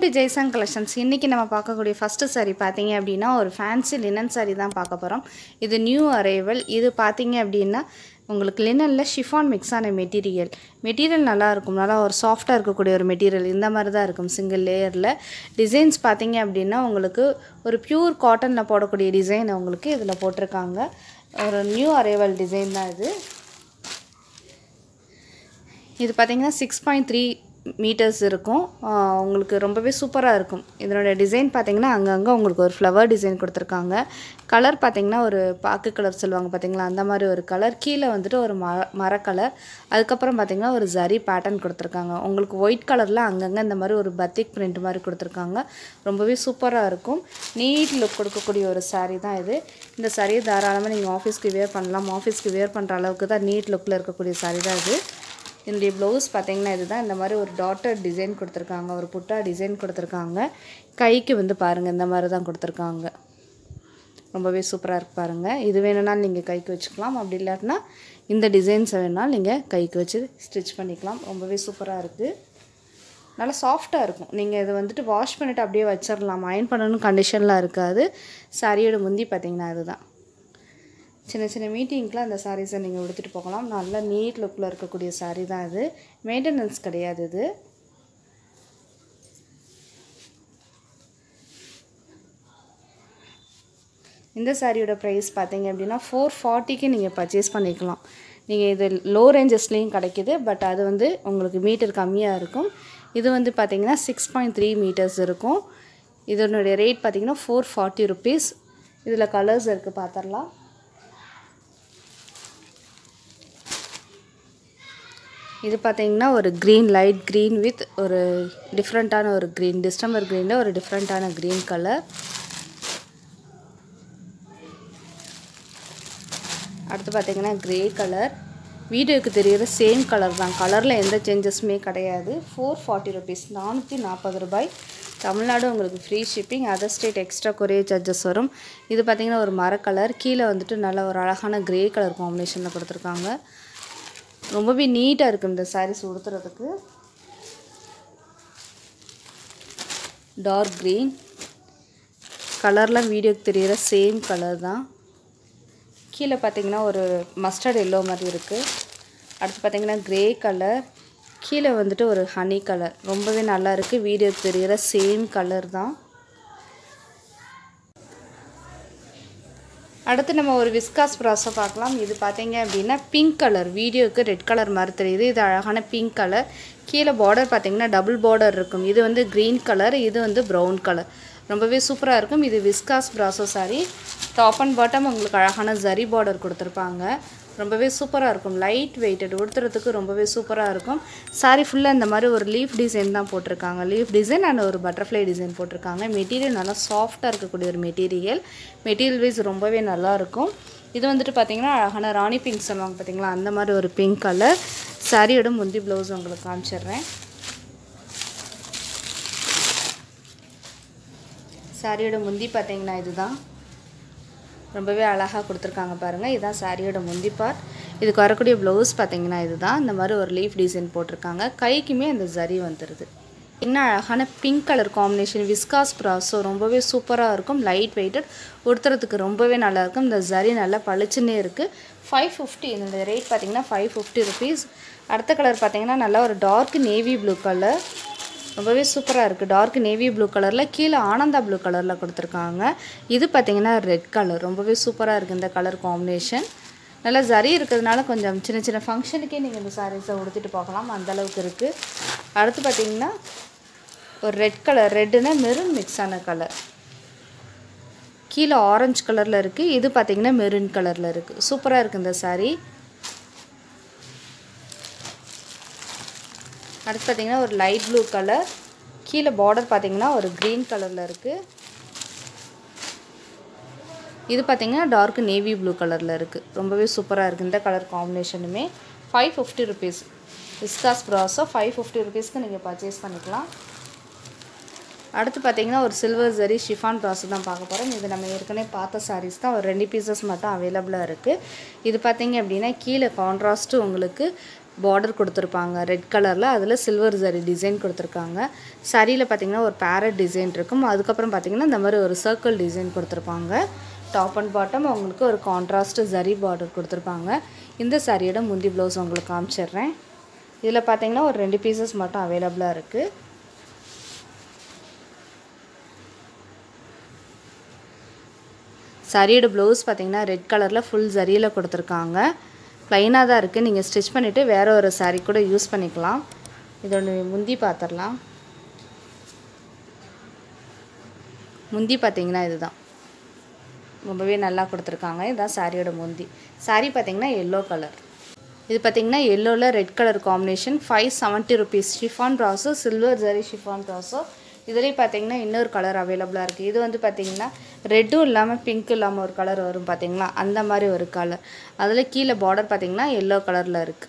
to ஜெய்சங் collections இன்றைக்கி நம்ம பார்க்கக்கூடிய ஃபஸ்ட்டு saree பார்த்தீங்க அப்படின்னா ஒரு ஃபேன்சி லினன் saree தான் பார்க்க போகிறோம் இது நியூ அரைவல் இது பார்த்தீங்க அப்படின்னா உங்களுக்கு லினனில் ஷிஃபான் மிக்ஸ் ஆன மெட்டீரியல் மெட்டீரியல் நல்லா இருக்கும் நல்லா ஒரு சாஃப்டாக இருக்கக்கூடிய ஒரு மெட்டீரியல் இந்த மாதிரி தான் இருக்கும் சிங்கிள் லேயரில் டிசைன்ஸ் பார்த்தீங்க அப்படின்னா உங்களுக்கு ஒரு பியூர் காட்டனில் போடக்கூடிய டிசைன் உங்களுக்கு இதில் போட்டிருக்காங்க ஒரு நியூ அரைவல் டிசைன் தான் இது இது பார்த்தீங்கன்னா சிக்ஸ் பாயிண்ட் த்ரீ மீட்டர்ஸ் இருக்கும் ஆஹ் உங்களுக்கு ரொம்பவே சூப்பராக இருக்கும் இதனோட டிசைன் பார்த்தீங்கன்னா அங்கங்கே உங்களுக்கு ஒரு ஃப்ளவர் டிசைன் கொடுத்துருக்காங்க கலர் பார்த்தீங்கன்னா ஒரு பாக்கு கலர் சொல்லுவாங்க பார்த்தீங்களா அந்த மாதிரி ஒரு கலர் கீழே வந்துட்டு ஒரு மர மர கலர் அதுக்கப்புறம் பார்த்தீங்கன்னா ஒரு ஜரி பேட்டர்ன் கொடுத்துருக்காங்க உங்களுக்கு ஒயிட் கலரில் அங்கங்கே இந்த மாதிரி ஒரு பத்திக் பிரிண்ட் மாதிரி கொடுத்துருக்காங்க ரொம்பவே சூப்பராக இருக்கும் நீட் லுக் கொடுக்கக்கூடிய ஒரு saree தான் இது இந்த saree தாராளமாக நீங்கள் ஆஃபீஸ்க்கு வேர் பண்ணலாம் ஆஃபீஸ்க்கு வேர் பண்ணுற அளவுக்கு தான் நீட் லுக்கில் இருக்கக்கூடிய saree தான் இது என்னுடைய ப்ளவுஸ் பார்த்தீங்கன்னா இதுதான் இந்த மாதிரி ஒரு டாட்டர் டிசைன் கொடுத்துருக்காங்க ஒரு புட்டா டிசைன் கொடுத்துருக்காங்க கைக்கு வந்து பாருங்கள் இந்த மாதிரி தான் கொடுத்துருக்காங்க ரொம்பவே சூப்பராக இருக்கு பாருங்கள் இது வேணும்னாலும் நீங்கள் கைக்கு வச்சுக்கலாம் அப்படி இல்லாட்டினா இந்த டிசைன்ஸை வேணாலும் நீங்கள் கைக்கு வச்சு ஸ்டிச் பண்ணிக்கலாம் ரொம்பவே சூப்பராக இருக்குது நல்லா சாஃப்டாக இருக்கும் நீங்கள் இதை வந்துட்டு வாஷ் பண்ணிவிட்டு அப்படியே வச்சிடலாம் அயன் பண்ணணும் கண்டிஷன்லாம் இருக்காது சாரியோட முந்தி பார்த்தீங்கன்னா அதுதான் சின்ன சின்ன மீட்டிங்க்கெலாம் அந்த சாரீஸை நீங்கள் எடுத்துகிட்டு போகலாம் நல்ல நீட் லுக்கில் இருக்கக்கூடிய saree தான் இது மெயின்டெனன்ஸ் கிடையாது இது இந்த சாரியோட ப்ரைஸ் பார்த்தீங்க அப்படின்னா ஃபோர் ஃபார்ட்டிக்கு நீங்கள் பர்ச்சேஸ் பண்ணிக்கலாம் நீங்கள் இது லோ ரேஞ்சஸ்லேயும் கிடைக்கிது பட் அது வந்து உங்களுக்கு மீட்டர் கம்மியாக இருக்கும் இது வந்து பார்த்தீங்கன்னா சிக்ஸ் பாயிண்ட் த்ரீ மீட்டர்ஸ் இருக்கும் இதனுடைய ரேட் பார்த்தீங்கன்னா ஃபோர் ஃபார்ட்டி ருபீஸ் இதில் கலர்ஸ் இருக்குது பார்த்துடலாம் இது பார்த்தீங்கன்னா ஒரு க்ரீன் லைட் க்ரீன் வித் ஒரு டிஃப்ரெண்ட்டான ஒரு க்ரீன் டிஸ்டம்பர் க்ரீனில் ஒரு டிஃப்ரெண்ட்டான க்ரீன் கலர் அடுத்து பார்த்தீங்கன்னா க்ரே கலர் வீடியோக்கு தெரிகிற சேம் கலர் தான் கலரில் எந்த சேஞ்சஸுமே கிடையாது ஃபோர் ஃபார்ட்டி ருபீஸ் நானூற்றி நாற்பது ரூபாய் தமிழ்நாடு உங்களுக்கு free shipping other state extra courier charges வரும் இது பார்த்தீங்கன்னா ஒரு மர கலர் கீழே வந்துட்டு நல்ல ஒரு அழகான க்ரே கலர் காம்பினேஷனில் கொடுத்துருக்காங்க ரொம்பவே நீட்டாக இருக்கும் இந்த சாரீஸ் உடுத்துறதுக்கு டார்க் க்ரீன் கலர்லாம் வீடியோக்கு தெரிகிற சேம் கலர் தான் கீழே பார்த்தீங்கன்னா ஒரு மஸ்டர்ட் எல்லோ மாதிரி இருக்குது அடுத்து பார்த்தீங்கன்னா க்ரே கலர் கீழே வந்துட்டு ஒரு ஹனி கலர் ரொம்பவே நல்லா இருக்குது வீடியோக்கு தெரிகிற சேம் கலர் தான் அடுத்து நம்ம ஒரு விஸ்காஸ் ப்ராஸை பார்க்கலாம் இது பார்த்தீங்க அப்படின்னா பிங்க் கலர் வீடியோக்கு ரெட் கலர் மாதிரி தெரியுது இது அழகான பிங்க் கலர் கீழே பார்டர் பார்த்தீங்கன்னா டபுள் பார்டர் இருக்கும் இது வந்து க்ரீன் கலர் இது வந்து ப்ரௌன் கலர் ரொம்பவே சூப்பராக இருக்கும் இது viscose brasso sari top and bottom உங்களுக்கு அழகான ஜரி பார்டர் கொடுத்துருப்பாங்க ரொம்பவே சூப்பராக இருக்கும் லைட் வெயிட்டட் உடுத்துறதுக்கு ரொம்பவே சூப்பராக இருக்கும் சாரி ஃபுல்லாக இந்த மாதிரி ஒரு லீஃப் டிசைன் தான் போட்டிருக்காங்க லீஃப் டிசைன் அண்ட் ஒரு பட்டர்ஃப்ளை டிசைன் போட்டிருக்காங்க மெட்டீரியல் நல்லா சாஃப்டாக இருக்கக்கூடிய ஒரு மெட்டீரியல் மெட்டீரியல் வைஸ் ரொம்பவே நல்லா இருக்கும் இது வந்துட்டு பார்த்தீங்கன்னா அழகான ராணி பிங்க் சொல்லுவாங்க பார்த்தீங்களா அந்த மாதிரி ஒரு பிங்க் கலர் சாரியோட முந்தி ப்ளவுஸ் உங்களுக்கு காமிச்சிடுறேன் சாரியோட முந்தி பார்த்தீங்கன்னா இதுதான் ரொம்பவே அழகாக கொடுத்துருக்காங்க பாருங்கள் இதுதான் சாரியோட முந்தி பார்ட் இதுக்கு வரக்கூடிய ப்ளவுஸ் பார்த்தீங்கன்னா இதுதான் இந்த மாதிரி ஒரு லீஃப் டிசைன் போட்டிருக்காங்க கைக்குமே அந்த ஜரி வந்துடுது இன்னும் அழகான pink colour combination viscose brasso ரொம்பவே சூப்பராக இருக்கும் லைட் வெயிட்டட் உடுத்துறதுக்கு ரொம்பவே நல்லாயிருக்கும் இந்த ஜரி நல்லா பளிச்சுன்னே இருக்குது ஃபைவ் ஃபிஃப்டி இதோட ரேட் பார்த்தீங்கன்னா ஃபைவ் ஃபிஃப்டி ருபீஸ் அடுத்த கலர் பார்த்தீங்கன்னா நல்லா ஒரு டார்க் நேவி ப்ளூ கலர் ரொம்பவே சூப்பராக இருக்குது டார்க் நேவி ப்ளூ கலரில் கீழே ஆனந்தா ப்ளூ கலரில் கொடுத்துருக்காங்க இது பார்த்தீங்கன்னா ரெட் கலர் ரொம்பவே சூப்பராக இருக்குது இந்த கலர் காம்பினேஷன் நல்லா ஜரி இருக்கிறதுனால கொஞ்சம் சின்ன சின்ன ஃபங்க்ஷனுக்கே நீங்கள் இந்த சாரீஸை உடுத்திட்டு போகலாம் அந்த அளவுக்கு இருக்குது அடுத்து பார்த்தீங்கன்னா ஒரு ரெட் கலர் ரெட்டுன்னா மெரூன் மிக்ஸ் ஆன கலர் கீழே ஆரஞ்சு கலரில் இருக்குது இது பார்த்தீங்கன்னா மெரூன் கலரில் இருக்குது சூப்பராக இருக்குது இந்த saree அடுத்து பார்த்தீங்கன்னா ஒரு லைட் ப்ளூ கலர் கீழே பார்டர் பார்த்தீங்கன்னா ஒரு க்ரீன் கலரில் இருக்குது இது பார்த்தீங்கன்னா டார்க் நேவி ப்ளூ கலரில் இருக்குது ரொம்பவே சூப்பராக இருக்குது இந்த கலர் காம்பினேஷனுமே five fifty rupees viscose brasso five fifty ருபீஸ்க்கு நீங்கள் பர்ச்சேஸ் பண்ணிக்கலாம் அடுத்து பார்த்தீங்கன்னா ஒரு சில்வர் ஜரி ஷிஃபான் ப்ராஸ் தான் பார்க்க போகிறோம் இது நம்ம ஏற்கனவே பார்த்த சாரீஸ் தான் ஒரு ரெண்டு பீசஸ் மட்டும் அவைலபிளாக இருக்குது இது பார்த்தீங்க அப்படின்னா கீழே கான்ட்ராஸ்ட்டு உங்களுக்கு பார்டர் கொடுத்துருப்பாங்க ரெட் கலரில் அதில் சில்வர் ஜரி டிசைன் கொடுத்துருக்காங்க சரியில் பார்த்தீங்கன்னா ஒரு பேரட் டிசைன் இருக்கும் அதுக்கப்புறம் பார்த்தீங்கன்னா இந்த மாதிரி ஒரு சர்க்கிள் டிசைன் கொடுத்துருப்பாங்க டாப் அண்ட் பாட்டம் உங்களுக்கு ஒரு கான்ட்ராஸ்ட் ஜரி பார்டர் கொடுத்துருப்பாங்க இந்த சாரியோட முந்தி ப்ளவுஸ் உங்களுக்கு காமிச்சிடுறேன் இதில் பார்த்தீங்கன்னா ஒரு ரெண்டு பீசஸ் மட்டும் அவைலபிளாக இருக்குது சரியோட ப்ளவுஸ் பார்த்தீங்கன்னா ரெட் கலரில் ஃபுல் ஜரியில் கொடுத்துருக்காங்க ப்ளைனாக தான் இருக்குது நீங்கள் ஸ்டிச் பண்ணிவிட்டு வேறு ஒரு saree கூட யூஸ் பண்ணிக்கலாம் இதோட முந்தி பார்த்துடலாம் முந்தி பார்த்தீங்கன்னா இதுதான் ரொம்பவே நல்லா கொடுத்துருக்காங்க இதுதான் சாரியோட முந்தி saree பார்த்தீங்கன்னா எல்லோ கலர் இது பார்த்தீங்கன்னா எல்லோவில் red colour combination five seventy rupees chiffon brasso silver zari chiffon brasso இதுலேயும் பார்த்தீங்கன்னா இன்னொரு கலர் அவைலபிளாக இருக்குது இது வந்து பார்த்தீங்கன்னா ரெட்டும் இல்லாமல் பிங்க் இல்லாமல் ஒரு கலர் வரும் பார்த்தீங்களா அந்த மாதிரி ஒரு கலர் அதில் கீழே பார்டர் பார்த்தீங்கன்னா எல்லோ கலரில் இருக்குது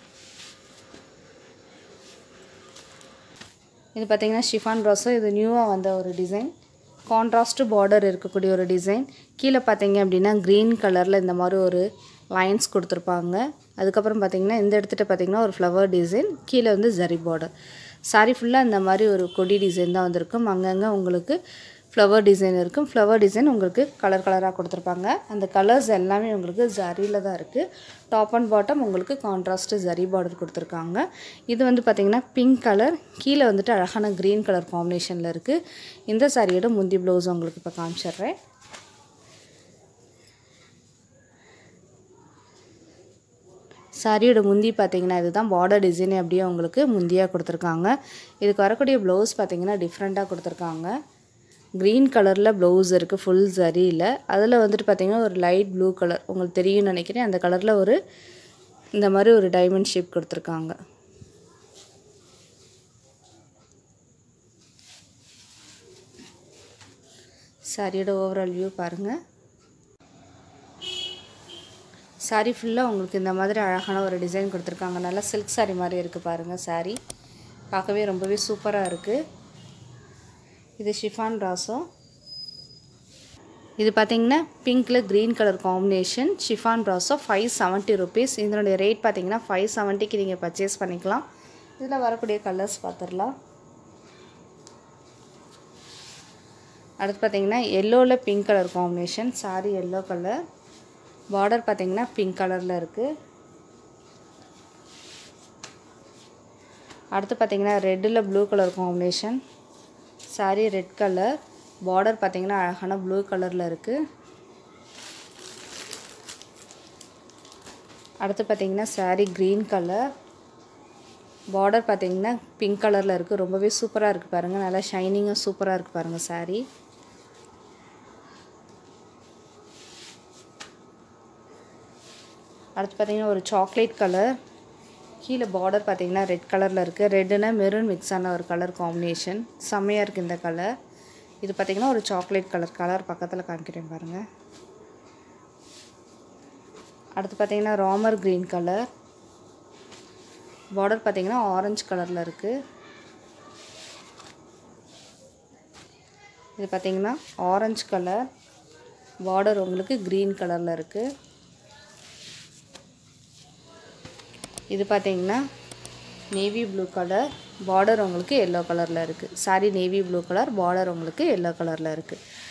இது பார்த்தீங்கன்னா ஷிஃபான் ப்ராஸோ இது நியூவாக வந்த ஒரு டிசைன் கான்ட்ராஸ்ட் பார்டர் இருக்கக்கூடிய ஒரு டிசைன் கீழே பார்த்தீங்க அப்படின்னா க்ரீன் கலரில் இந்த மாதிரி ஒரு லைன்ஸ் கொடுத்துருப்பாங்க அதுக்கப்புறம் பார்த்தீங்கன்னா இந்த இடத்துல பார்த்தீங்கன்னா ஒரு ஃப்ளவர் டிசைன் கீழே வந்து ஜரி பார்டர் சாரி ஃபுல்லாக இந்த மாதிரி ஒரு கொடி டிசைன் தான் வந்திருக்கும் அங்கங்கே உங்களுக்கு ஃப்ளவர் டிசைன் இருக்கும் ஃப்ளவர் டிசைன் உங்களுக்கு கலர் கலராக கொடுத்துருப்பாங்க அந்த கலர்ஸ் எல்லாமே உங்களுக்கு ஜரியில் தான் இருக்குது டாப் அண்ட் பாட்டம் உங்களுக்கு கான்ட்ராஸ்ட் ஜரி பார்டர் கொடுத்துருக்காங்க இது வந்து பார்த்திங்கன்னா பிங்க் கலர் கீழே வந்துட்டு அழகான க்ரீன் கலர் காம்பினேஷனில் இருக்குது இந்த சாரியோட முந்தி ப்ளவுஸ் உங்களுக்கு இப்போ காமிச்சிடுறேன் சாரியோட முந்தி பார்த்தீங்கன்னா இதுதான் பார்டர் டிசைனே அப்படியே உங்களுக்கு முந்தியாக கொடுத்துருக்காங்க இதுக்கு வரக்கூடிய ப்ளவுஸ் பார்த்தீங்கன்னா டிஃப்ரெண்ட்டாக கொடுத்துருக்காங்க க்ரீன் கலரில் ப்ளவுஸ் இருக்குது ஃபுல் சரியில் அதில் வந்துட்டு பார்த்தீங்கன்னா ஒரு லைட் ப்ளூ கலர் உங்களுக்கு தெரியும்னு நினைக்கிறேன் அந்த கலரில் ஒரு இந்த மாதிரி ஒரு டைமண்ட் ஷேப் கொடுத்துருக்காங்க சாரியோட ஓவரால் வியூ பாருங்கள் சாரீ ஃபுல்லாக உங்களுக்கு இந்த மாதிரி அழகான ஒரு டிசைன் கொடுத்துருக்காங்க நல்லா சில்க் சாரீ மாதிரி இருக்குது பாருங்கள் சாரீ பார்க்கவே ரொம்பவே சூப்பராக இருக்குது இது ஷிஃபான் ராசோ இது பார்த்தீங்கன்னா பிங்க்கில் green colour combination chiffon brasso five seventy rupees இதனுடைய ரேட் பார்த்தீங்கன்னா ஃபைவ் செவன்ட்டிக்கு நீங்கள் பர்ச்சேஸ் பண்ணிக்கலாம் இதில் வரக்கூடிய கலர்ஸ் பார்த்துடலாம் அடுத்து பார்த்தீங்கன்னா எல்லோவில் pink colour combination sari yellow colour border பார்த்தீங்கன்னா பிங்க் கலரில் இருக்குது அடுத்து பார்த்தீங்கன்னா ரெட்டில் blue colour combination sari red colour border பார்த்தீங்கன்னா அழகான ப்ளூ கலரில் இருக்குது அடுத்து பார்த்தீங்கன்னா சாரி க்ரீன் கலர் பார்டர் பார்த்தீங்கன்னா பிங்க் கலரில் இருக்குது ரொம்பவே சூப்பராக இருக்குது பாருங்கள் நல்லா ஷைனிங்காக சூப்பராக இருக்குது பாருங்கள் சாரீ அடுத்து பார்த்தீங்கன்னா ஒரு சாக்லேட் கலர் கீழே பார்டர் பார்த்தீங்கன்னா ரெட் கலரில் இருக்குது ரெட்டுனா மெரூன் மிக்ஸ் ஆன ஒரு கலர் காம்பினேஷன் செம்மையாக இருக்குது இந்த கலர் இது பார்த்தீங்கன்னா ஒரு சாக்லேட் கலர் கலர் பக்கத்தில் காமிக்கிறேன் பாருங்கள் அடுத்து பார்த்தீங்கன்னா ராமர் க்ரீன் கலர் பார்டர் பார்த்தீங்கன்னா ஆரஞ்சு கலரில் இருக்குது இது பார்த்தீங்கன்னா ஆரஞ்சு கலர் பார்டர் உங்களுக்கு க்ரீன் கலரில் இருக்குது இது பார்த்தீங்கன்னா நேவி ப்ளூ கலர் பார்டர் உங்களுக்கு எல்லோ கலரில் இருக்குது sari navy blue colour border உங்களுக்கு எல்லோ கலரில் இருக்குது